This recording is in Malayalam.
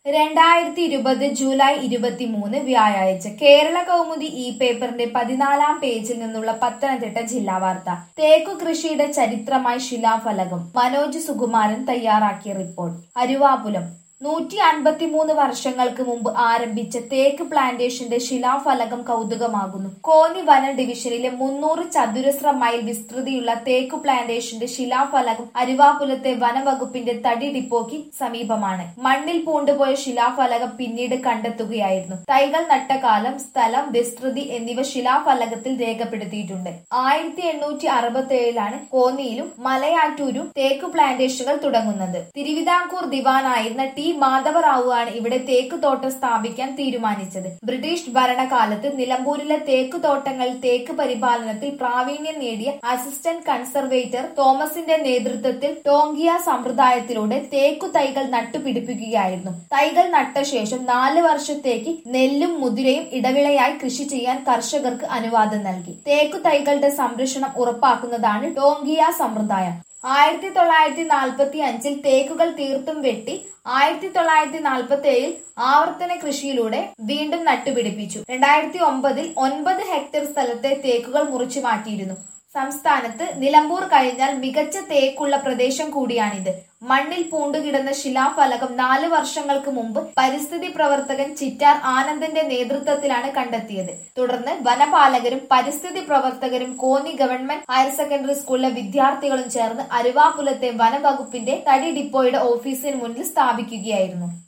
രണ്ടായിരത്തി ഇരുപത് ജൂലൈ ഇരുപത്തിമൂന്ന് വ്യാഴാഴ്ച കേരള കൗമുദി ഇ പേപ്പറിന്റെ പതിനാലാം പേജിൽ നിന്നുള്ള പത്തനംതിട്ട ജില്ലാ വാർത്ത തേക്കു കൃഷിയുടെ ചരിത്രമായി ശിലാഫലകം മനോജ് സുകുമാരൻ തയ്യാറാക്കിയ റിപ്പോർട്ട് അരുവാപുലം നൂറ്റി അൻപത്തിമൂന്ന് വർഷങ്ങൾക്ക് മുമ്പ് ആരംഭിച്ച തേക്ക് പ്ലാന്റേഷന്റെ ശിലാഫലകം കൗതുകമാകുന്നു കോന്നി വന ഡിവിഷനിലെ മുന്നൂറ് ചതുരശ്ര മൈൽ വിസ്തൃതിയുള്ള തേക്കു പ്ലാന്റേഷന്റെ ശിലാഫലകം അരുവാപുലത്തെ വനവകുപ്പിന്റെ തടി ഡിപ്പോയ്ക്ക് സമീപമാണ് മണ്ണിൽ പൂണ്ടുപോയ ശിലാഫലകം പിന്നീട് കണ്ടെത്തുകയായിരുന്നു തൈകൾ നട്ട കാലം സ്ഥലം വിസ്തൃതി എന്നിവ ശിലാഫലകത്തിൽ രേഖപ്പെടുത്തിയിട്ടുണ്ട് ആയിരത്തി എണ്ണൂറ്റി അറുപത്തി ഏഴിലാണ് കോന്നിയിലും മലയാറ്റൂരും തേക്ക് പ്ലാന്റേഷനുകൾ തുടങ്ങുന്നത് തിരുവിതാംകൂർ ദിവാനായിരുന്ന ടി മാധവറാവുവാണ് ഇവിടെ തേക്ക് തോട്ടം സ്ഥാപിക്കാൻ തീരുമാനിച്ചത് ബ്രിട്ടീഷ് ഭരണകാലത്ത് നിലമ്പൂരിലെ തേക്ക് തോട്ടങ്ങളിൽ തേക്ക് പരിപാലനത്തിൽ പ്രാവീണ്യം നേടിയ അസിസ്റ്റന്റ് കൺസർവേറ്റർ തോമസിന്റെ നേതൃത്വത്തിൽ ടോങ്കിയ സമ്പ്രദായത്തിലൂടെ തേക്കു തൈകൾ നട്ടുപിടിപ്പിക്കുകയായിരുന്നു തൈകൾ നട്ട ശേഷം നാല് വർഷത്തേക്ക് നെല്ലും മുതിരയും ഇടവിളയായി കൃഷി ചെയ്യാൻ കർഷകർക്ക് അനുവാദം നൽകി തേക്കു തൈകളുടെ സംരക്ഷണം ഉറപ്പാക്കുന്നതാണ് ടോങ്കിയ സമ്പ്രദായം ആയിരത്തി തൊള്ളായിരത്തി നാൽപ്പത്തി അഞ്ചിൽ തേക്കുകൾ തീർത്തും വെട്ടി ആയിരത്തി തൊള്ളായിരത്തി നാൽപ്പത്തി ഏഴിൽ ആവർത്തന കൃഷിയിലൂടെ വീണ്ടും നട്ടുപിടിപ്പിച്ചു രണ്ടായിരത്തി ഒമ്പതിൽ ഒൻപത് ഹെക്ടർ സ്ഥലത്തെ തേക്കുകൾ മുറിച്ചു മാറ്റിയിരുന്നു സംസ്ഥാനത്ത് നിലമ്പൂർ കഴിഞ്ഞാൽ മികച്ച തേക്കുള്ള പ്രദേശം കൂടിയാണിത് മണ്ണിൽ പൂണ്ടുകിടന്ന ശിലാഫലകം നാല് വർഷങ്ങൾക്ക് മുമ്പ് പരിസ്ഥിതി പ്രവർത്തകൻ ചിറ്റാർ ആനന്ദന്റെ നേതൃത്വത്തിലാണ് കണ്ടെത്തിയത് തുടർന്ന് വനപാലകരും പരിസ്ഥിതി പ്രവർത്തകരും കോന്നി ഗവൺമെന്റ് ഹയർ സെക്കൻഡറി സ്കൂളിലെ വിദ്യാർത്ഥികളും ചേർന്ന് അരുവാപുലത്തെ വനവകുപ്പിന്റെ തടി ഡിപ്പോയുടെ ഓഫീസിന് മുന്നിൽ സ്ഥാപിക്കുകയായിരുന്നു